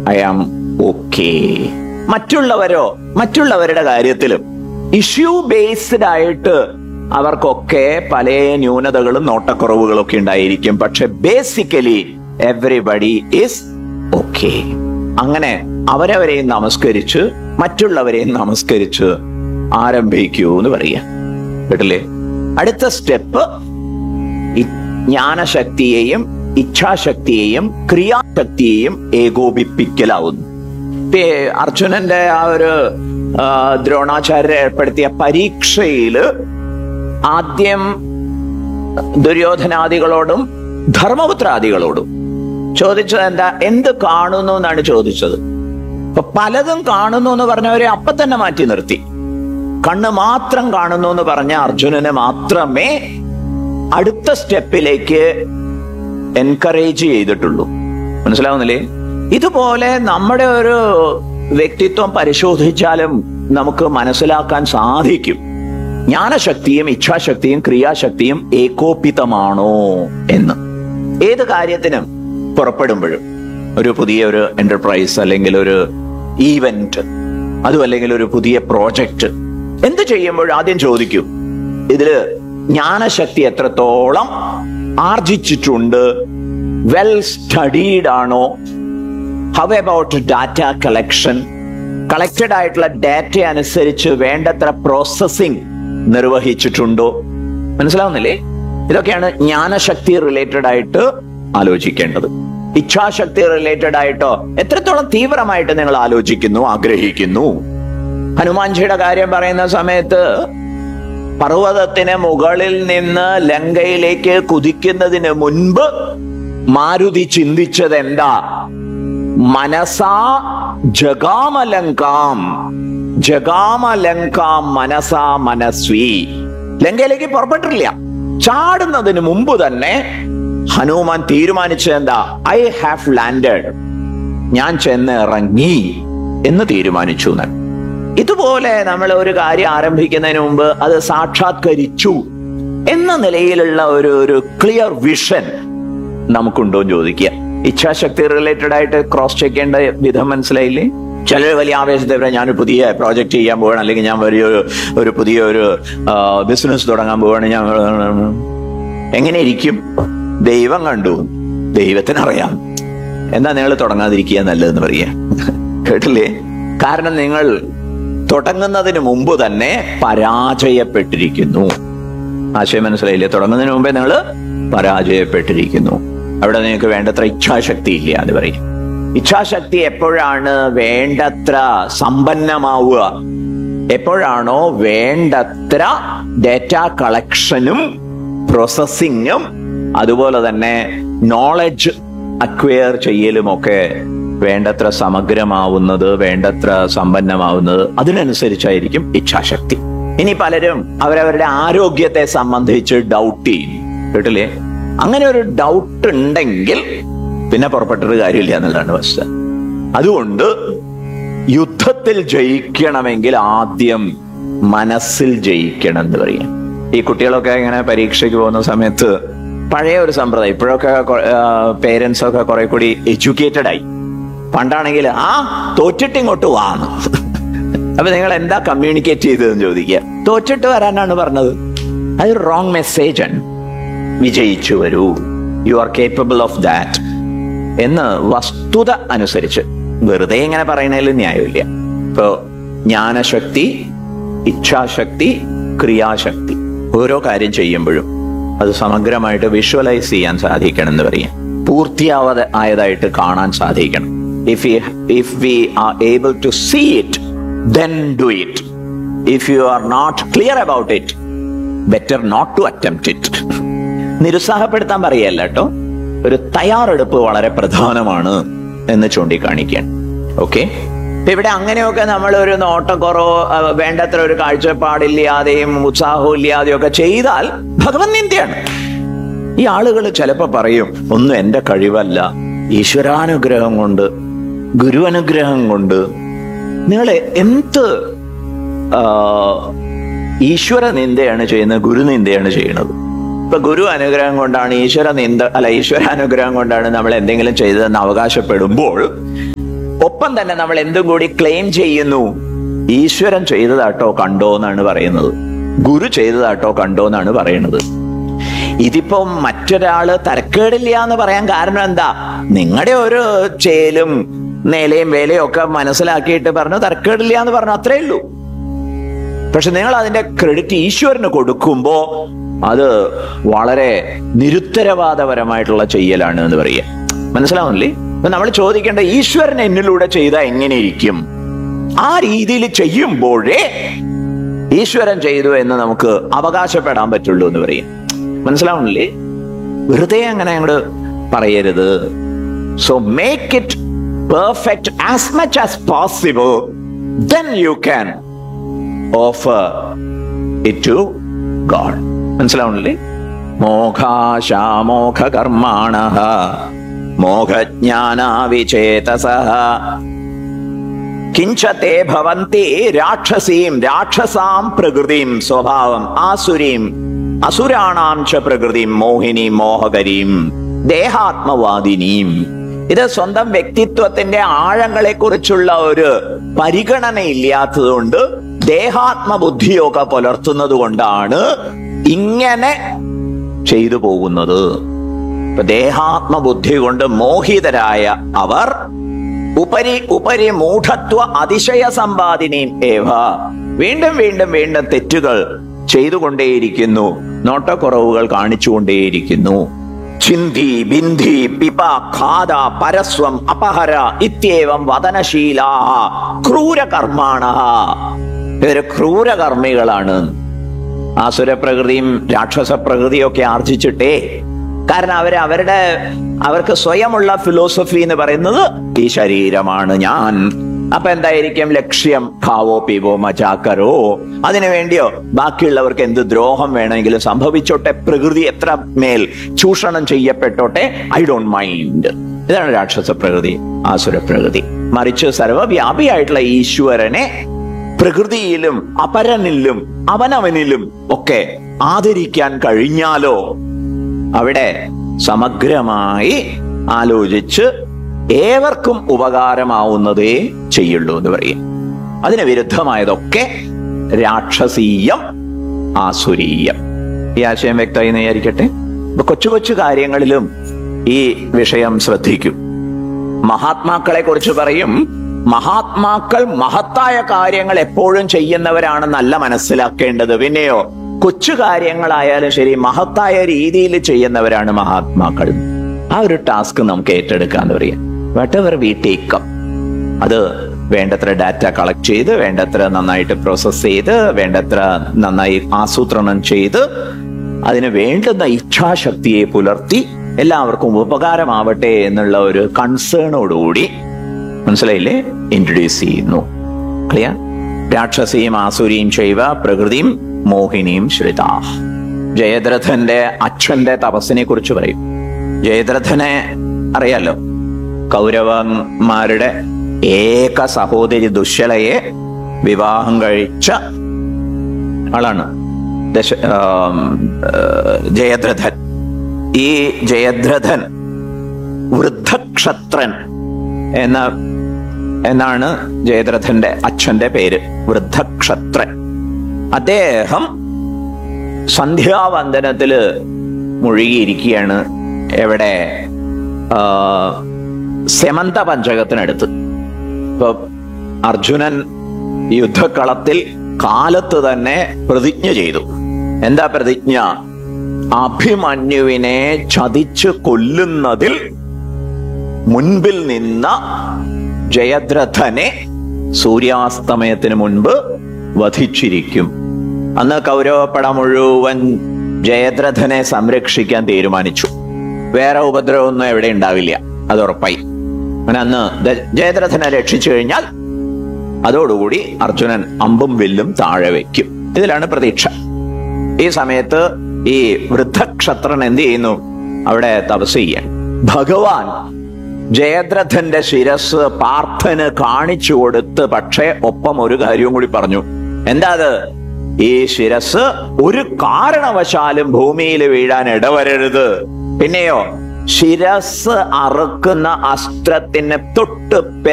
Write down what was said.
I am okay മറ്റുള്ളവരോ മറ്റുള്ളവരുടെ കാര്യത്തിലും issue based ആയിട്ട് അവർക്കൊക്കെ പല ന്യൂനതകളും നോട്ടക്കുറവുകളും ഒക്കെ ഉണ്ടായിരിക്കും പക്ഷെ ബേസിക്കലി എവറിബഡി ഇസ് ഓക്കെ അങ്ങനെ അവരവരെയും നമസ്കരിച്ച് മറ്റുള്ളവരെയും നമസ്കരിച്ച് ആരംഭിക്കൂ എന്ന് പറയാ കേട്ടില്ലേ അടുത്ത സ്റ്റെപ്പ് ജ്ഞാനശക്തിയെയും ഇച്ഛാശക്തിയെയും ക്രിയാശക്തിയെയും ഏകോപിപ്പിക്കലാവുന്നു ഇപ്പൊ ഈ അർജുനന്റെ ആ ഒരു ആ, ദ്രോണാചാര്യർ ഏർപ്പെടുത്തിയ പരീക്ഷയില് ആദ്യം ദുര്യോധനാദികളോടും ധർമ്മപുത്രാദികളോടും ചോദിച്ചത് എന്താ എന്ത് കാണുന്നു എന്നാണ് ചോദിച്ചത് അപ്പൊ പലതും കാണുന്നു എന്ന് പറഞ്ഞവരെ അപ്പൊ തന്നെ മാറ്റി നിർത്തി കണ്ണ് മാത്രം കാണുന്നു എന്ന് പറഞ്ഞ അർജുനനെ മാത്രമേ അടുത്ത സ്റ്റെപ്പിലേക്ക് എൻകറേജ് ചെയ്തിട്ടുള്ളൂ മനസ്സിലാവുന്നില്ലേ ഇതുപോലെ നമ്മുടെ ഒരു വ്യക്തിത്വം പരിശോധിച്ചാലും നമുക്ക് മനസ്സിലാക്കാൻ സാധിക്കും ജ്ഞാനശക്തിയും ഇച്ഛാശക്തിയും ക്രിയാശക്തിയും ഏകോപിതമാണോ എന്ന് ഏത് കാര്യത്തിനും പുറപ്പെടുമ്പോഴും ഒരു പുതിയ ഒരു എന്റർപ്രൈസ് അല്ലെങ്കിൽ ഒരു ഈവന്റ് അതും അല്ലെങ്കിൽ ഒരു പുതിയ പ്രോജക്റ്റ് എന്ത് ചെയ്യുമ്പോഴും ആദ്യം ചോദിക്കൂ ഇതില് ജ്ഞാനശക്തി എത്രത്തോളം ആർജിച്ചിട്ടുണ്ട് വെൽ സ്റ്റഡീഡ് ആണോ how about data collection collected ആയിട്ടുള്ള ഡാറ്റ അനുസരിച്ച് വേണ്ടത്ര പ്രോസസ്സിംഗ് നിർവഹിച്ചിട്ടുണ്ടോ മനസ്സിലാവുന്നില്ലേ ഇതൊക്കെയാണ് ജ്ഞാനശക്തി റിലേറ്റഡ് ആയിട്ട് ആലോചിക്കേണ്ടത് ഇച്ഛാശക്തി റിലേറ്റഡ് ആയിട്ടോ എത്രത്തോളം തീവ്രമായിട്ട് നിങ്ങൾ ആലോചിക്കുന്നു ആഗ്രഹിക്കുന്നു ഹനുമാൻജിയുടെ കാര്യം പറയുന്ന സമയത്ത് പർവ്വതത്തിന് മുകളിൽ നിന്ന് ലങ്കയിലേക്ക് കുതിക്കുന്നതിന് മുൻപ് മാരുതി ചിന്തിച്ചത് എന്താ മനസാ ജഗാമലങ്കാം ജഗാമലങ്കാം മനസാ മനസ്വി ലങ്കയിലേക്ക് പുറപ്പെട്ടില്ല ചാടുന്നതിന് മുമ്പ് തന്നെ ഹനുമാൻ തീരുമാനിച്ചത് എന്താ ഐ ഹാവ് ലാൻഡഡ് ഞാൻ ചെന്ന് ഇറങ്ങി എന്ന് തീരുമാനിച്ചു എന്ന് ഇതുപോലെ നമ്മൾ ഒരു കാര്യം ആരംഭിക്കുന്നതിന് മുമ്പ് അത് സാക്ഷാത്കരിച്ചു എന്ന നിലയിലുള്ള ഒരു ഒരു ക്ലിയർ വിഷൻ നമുക്കുണ്ടോ എന്ന് ചോദിക്കുക ഇച്ഛാശക്തി റിലേറ്റഡ് ആയിട്ട് ക്രോസ് ചെക്ക് ചെയ്യേണ്ട വിധം മനസ്സിലായില്ലേ ചിലർ വലിയ ആവേശത്തെ പറയാം ഞാനൊരു പുതിയ പ്രോജക്റ്റ് ചെയ്യാൻ പോവാണ് അല്ലെങ്കിൽ ഞാൻ വലിയൊരു ഒരു പുതിയ ഒരു ബിസിനസ് തുടങ്ങാൻ പോവാണ് ഞാൻ എങ്ങനെ ഇരിക്കും ദൈവം കണ്ടു ദൈവത്തിനറിയാം എന്താ നിങ്ങൾ തുടങ്ങാതിരിക്കുക നല്ലതെന്ന് പറയാ കേട്ടില്ലേ കാരണം നിങ്ങൾ തുടങ്ങുന്നതിന് മുമ്പ് തന്നെ പരാജയപ്പെട്ടിരിക്കുന്നു ആശയം മനസ്സിലായില്ലേ തുടങ്ങുന്നതിന് മുമ്പേ നിങ്ങൾ പരാജയപ്പെട്ടിരിക്കുന്നു അവിടെ നിങ്ങൾക്ക് വേണ്ടത്ര ഇച്ഛാശക്തി ഇല്ല എന്ന് പറയും ഇച്ഛാശക്തി എപ്പോഴാണ് വേണ്ടത്ര സമ്പന്നമാവുക എപ്പോഴാണോ വേണ്ടത്ര ഡേറ്റ കളക്ഷനും പ്രോസസ്സിങ്ങും അതുപോലെ തന്നെ നോളജ് അക്വയർ ചെയ്യലുമൊക്കെ വേണ്ടത്ര സമഗ്രമാവുന്നത് വേണ്ടത്ര സമ്പന്നമാവുന്നത് അതിനനുസരിച്ചായിരിക്കും ഇച്ഛാശക്തി ഇനി പലരും അവരവരുടെ ആരോഗ്യത്തെ സംബന്ധിച്ച് ഡൗട്ട് ചെയ്യും കേട്ടില്ലേ അങ്ങനെ ഒരു ഡൗട്ട് ഉണ്ടെങ്കിൽ പിന്നെ പുറപ്പെട്ടൊരു കാര്യമില്ല എന്നുള്ളതാണ് വസ്തുത അതുകൊണ്ട് യുദ്ധത്തിൽ ജയിക്കണമെങ്കിൽ ആദ്യം മനസ്സിൽ ജയിക്കണം എന്ന് പറയാം ഈ കുട്ടികളൊക്കെ ഇങ്ങനെ പരീക്ഷയ്ക്ക് പോകുന്ന സമയത്ത് പഴയ ഒരു സമ്പ്രദായം ഇപ്പോഴൊക്കെ പേരൻസ് ഒക്കെ കുറെ കൂടി എഡ്യൂക്കേറ്റഡ് ആയി പണ്ടാണെങ്കിൽ ആ തോറ്റിട്ട് ഇങ്ങോട്ട് വാന്ന് അപ്പൊ നിങ്ങൾ എന്താ കമ്മ്യൂണിക്കേറ്റ് ചെയ്തതെന്ന് ചോദിക്കുക തോറ്റിട്ട് വരാനാണ് പറഞ്ഞത് അത് റോങ് മെസ്സേജ് ആണ് വിജയിച്ചു വരൂ you are capable of that എന്ന് വസ്തുത അനുസരിച്ച് വെറുതെ ഇങ്ങനെ പറയുന്നതിൽ ന്യായമില്ല ഇപ്പോ ജ്ഞാനശക്തി ഇച്ഛാശക്തി ക്രിയാശക്തി ഓരോ കാര്യം ചെയ്യുമ്പോഴും അത് സമഗ്രമായിട്ട് വിഷ്വലൈസ് ചെയ്യാൻ സാധിക്കണം എന്ന് പറയാം പൂർത്തിയാവാതെ ആയതായിട്ട് കാണാൻ സാധിക്കണം if you if we are able to see it then do it if you are not clear about it better not to attempt it നിരുത്സാഹപ്പെടുത്താൻ പറയല്ല കേട്ടോ ഒരു തയ്യാറെടുപ്പ് വളരെ പ്രധാനമാണ് എന്ന് ചൂണ്ടിക്കാണിക്കാൻ ഓക്കെ ഇവിടെ അങ്ങനെയൊക്കെ നമ്മൾ ഒരു നോട്ടക്കുറവോ അഹ് വേണ്ടത്ര ഒരു കാഴ്ചപ്പാടില്ലാതെയും ഉത്സാഹവും ഇല്ലാതെയും ഒക്കെ ചെയ്താൽ ഭഗവൻ നിന്ദയാണ് ഈ ആളുകൾ ചിലപ്പോ പറയും ഒന്നും എന്റെ കഴിവല്ല ഈശ്വരാനുഗ്രഹം കൊണ്ട് ഗുരു അനുഗ്രഹം കൊണ്ട് നിങ്ങൾ എന്ത് ആ, ഈശ്വര നിന്ദയാണ് ചെയ്യുന്നത് ഗുരു നിന്ദയാണ് ചെയ്യുന്നത് ഇപ്പൊ ഗുരു അനുഗ്രഹം കൊണ്ടാണ് ഈശ്വര നിന്ദ അല്ല ഈശ്വര അനുഗ്രഹം കൊണ്ടാണ് നമ്മൾ എന്തെങ്കിലും ചെയ്തതെന്ന് അവകാശപ്പെടുമ്പോൾ ഒപ്പം തന്നെ നമ്മൾ എന്തും കൂടി ക്ലെയിം ചെയ്യുന്നു ഈശ്വരൻ ചെയ്തതാട്ടോ കണ്ടോ എന്നാണ് പറയുന്നത് ഗുരു ചെയ്തതാട്ടോ കണ്ടോ എന്നാണ് പറയുന്നത് ഇതിപ്പോ മറ്റൊരാള് തരക്കേടില്ല എന്ന് പറയാൻ കാരണം എന്താ നിങ്ങളുടെ ഒരു ചേലും നിലയും വേലയും ഒക്കെ മനസ്സിലാക്കിയിട്ട് പറഞ്ഞു തരക്കേടില്ല എന്ന് പറഞ്ഞു അത്രേ ഉള്ളൂ പക്ഷെ നിങ്ങൾ അതിന്റെ ക്രെഡിറ്റ് ഈശ്വരന് കൊടുക്കുമ്പോ അത് വളരെ നിരുത്തരവാദപരമായിട്ടുള്ള ചെയ്യലാണ് എന്ന് പറയുക മനസ്സിലാവുന്നില്ലേ അപ്പൊ നമ്മൾ ചോദിക്കേണ്ട ഈശ്വരൻ എന്നിലൂടെ ചെയ്താൽ എങ്ങനെയിരിക്കും ആ രീതിയിൽ ചെയ്യുമ്പോഴേ ഈശ്വരൻ ചെയ്തു എന്ന് നമുക്ക് അവകാശപ്പെടാൻ പറ്റുള്ളൂ എന്ന് പറയും മനസ്സിലാവുന്നില്ലേ വെറുതെ അങ്ങനെ അങ്ങോട്ട് പറയരുത് so make it perfect as much as possible then you can offer it to God മനസ്സിലാവുന്നില്ലേ മോഘാശാമോഘ കർമാണ മോഘജ്ഞാനാവിചേതസ കിഞ്ചത്തെ ഭവന്തി രാക്ഷസീം രാക്ഷസാം പ്രകൃതിം സ്വഭാവം ആസുരീം അസുരാണാം ച പ്രകൃതിം മോഹിനീം മോഹകരീം ദേഹാത്മവാദിനീം ഇത് സ്വന്തം വ്യക്തിത്വത്തിന്റെ ആഴങ്ങളെ കുറിച്ചുള്ള ഒരു പരിഗണന ഇല്ലാത്തതുകൊണ്ട് ദേഹാത്മബുദ്ധിയൊക്കെ പുലർത്തുന്നത് കൊണ്ടാണ് ഇങ്ങനെ ചെയ്തു പോകുന്നത് ഇപ്പൊ ദേഹാത്മബുദ്ധി കൊണ്ട് മോഹിതരായ അവർ ഉപരി ഉപരി മൂഢത്വ അതിശയ സമ്പാദിനിയും ഏവ വീണ്ടും വീണ്ടും വീണ്ടും തെറ്റുകൾ ചെയ്തുകൊണ്ടേയിരിക്കുന്നു നോട്ടക്കുറവുകൾ കാണിച്ചുകൊണ്ടേയിരിക്കുന്നു ചിന്തി ബിന്ധി പിപ ഖാദ പരസ്വം അപഹര ഇത്യേവം വദനശീലാ ക്രൂരകർമാണ ഇവര് ക്രൂരകർമ്മികളാണ് ആസുരപ്രകൃതിയും രാക്ഷസ പ്രകൃതിയും ഒക്കെ ആർജിച്ചിട്ടേ കാരണം അവര് അവരുടെ അവർക്ക് സ്വയമുള്ള ഫിലോസഫി എന്ന് പറയുന്നത് ഈ ശരീരമാണ് ഞാൻ അപ്പൊ എന്തായിരിക്കും ലക്ഷ്യം ഖാവോ പീവോ മചാക്കരോ അതിനു വേണ്ടിയോ ബാക്കിയുള്ളവർക്ക് എന്ത് ദ്രോഹം വേണമെങ്കിലും സംഭവിച്ചോട്ടെ പ്രകൃതി എത്ര മേൽ ചൂഷണം ചെയ്യപ്പെട്ടോട്ടെ ഐ ഡോണ്ട് മൈൻഡ് ഇതാണ് രാക്ഷസ പ്രകൃതി ആസുര പ്രകൃതി മറിച്ച് സർവവ്യാപിയായിട്ടുള്ള ഈശ്വരനെ പ്രകൃതിയിലും അപരനിലും അവനവനിലും ഒക്കെ ആദരിക്കാൻ കഴിഞ്ഞാലോ അവിടെ സമഗ്രമായി ആലോചിച്ച് ഏവർക്കും ഉപകാരമാവുന്നതേ ചെയ്യുള്ളൂ എന്ന് പറയും അതിന് വിരുദ്ധമായതൊക്കെ രാക്ഷസീയം ആസുരീയം ഈ ആശയം വ്യക്തമായി എന്ന് വിചാരിക്കട്ടെ ഇപ്പൊ കൊച്ചു കൊച്ചു കാര്യങ്ങളിലും ഈ വിഷയം ശ്രദ്ധിക്കും മഹാത്മാക്കളെ കുറിച്ച് പറയും മഹാത്മാക്കൾ മഹത്തായ കാര്യങ്ങൾ എപ്പോഴും ചെയ്യുന്നവരാണെന്നല്ല മനസ്സിലാക്കേണ്ടത് പിന്നെയോ കൊച്ചു കാര്യങ്ങളായാലും ശരി മഹത്തായ രീതിയിൽ ചെയ്യുന്നവരാണ് മഹാത്മാക്കൾ ആ ഒരു ടാസ്ക് നമുക്ക് ഏറ്റെടുക്കാന്ന് പറയാം വട്ട് എവർ വി ടേക്ക് അത് വേണ്ടത്ര ഡാറ്റ കളക്ട് ചെയ്ത് വേണ്ടത്ര നന്നായിട്ട് പ്രോസസ് ചെയ്ത് വേണ്ടത്ര നന്നായി ആസൂത്രണം ചെയ്ത് അതിന് വേണ്ടുന്ന ഇച്ഛാശക്തിയെ പുലർത്തി എല്ലാവർക്കും ഉപകാരമാവട്ടെ എന്നുള്ള ഒരു കൺസേണോടുകൂടി മനസ്സിലായില്ലേ ഇൻട്രൊഡ്യൂസ് ചെയ്യുന്നു ക്ലിയർ രാക്ഷസിയും ആസുരിയും ചെയ്വ പ്രകൃതിയും മോഹിനിയും ശ്രിതാ ജയദ്രഥന്റെ അച്ഛന്റെ തപസ്സിനെ കുറിച്ച് പറയും ജയദ്രഥനെ അറിയാലോ കൗരവന്മാരുടെ ഏക സഹോദരി ദുശ്ശലയെ വിവാഹം കഴിച്ച ആളാണ് ദശ ആം, ആ, ജയദ്രഥൻ ഈ ജയദ്രഥൻ വൃദ്ധക്ഷത്രൻ എന്ന എന്നാണ് ജയദ്രഥന്റെ അച്ഛന്റെ പേര് വൃദ്ധക്ഷത്രൻ അദ്ദേഹം സന്ധ്യാവന്ദനത്തില് മുഴുകിയിരിക്കുകയാണ് എവിടെ ആ, സെമന്ത പഞ്ചകത്തിനടുത്ത് ഇപ്പൊ അർജുനൻ യുദ്ധക്കളത്തിൽ കാലത്ത് തന്നെ പ്രതിജ്ഞ ചെയ്തു എന്താ പ്രതിജ്ഞ അഭിമന്യുവിനെ ചതിച്ചു കൊല്ലുന്നതിൽ മുൻപിൽ നിന്ന ജയദ്രഥനെ സൂര്യാസ്തമയത്തിന് മുൻപ് വധിച്ചിരിക്കും അന്ന് കൗരവപ്പട മുഴുവൻ ജയദ്രഥനെ സംരക്ഷിക്കാൻ തീരുമാനിച്ചു വേറെ ഉപദ്രവമൊന്നും എവിടെ ഉണ്ടാവില്ല അത് ഉറപ്പായി അങ്ങനെ അന്ന് ദ- ജയദ്രഥനെ രക്ഷിച്ചു കഴിഞ്ഞാൽ അതോടുകൂടി അർജുനൻ അമ്പും വില്ലും താഴെ വയ്ക്കും ഇതിലാണ് പ്രതീക്ഷ ഈ സമയത്ത് ഈ വൃദ്ധക്ഷത്രൻ എന്ത് ചെയ്യുന്നു അവിടെ തപസ് ചെയ്യാൻ ഭഗവാൻ ജയദ്രഥന്റെ ശിരസ് പാർത്ഥന് കാണിച്ചു കൊടുത്ത് പക്ഷേ ഒപ്പം ഒരു കാര്യവും കൂടി പറഞ്ഞു എന്താ അത് ഈ ശിരസ് ഒരു കാരണവശാലും ഭൂമിയിൽ വീഴാൻ ഇടവരരുത് പിന്നെയോ ശിരസ് അറുക്കുന്ന അസ്ത്രത്തിന് തൊട്ട്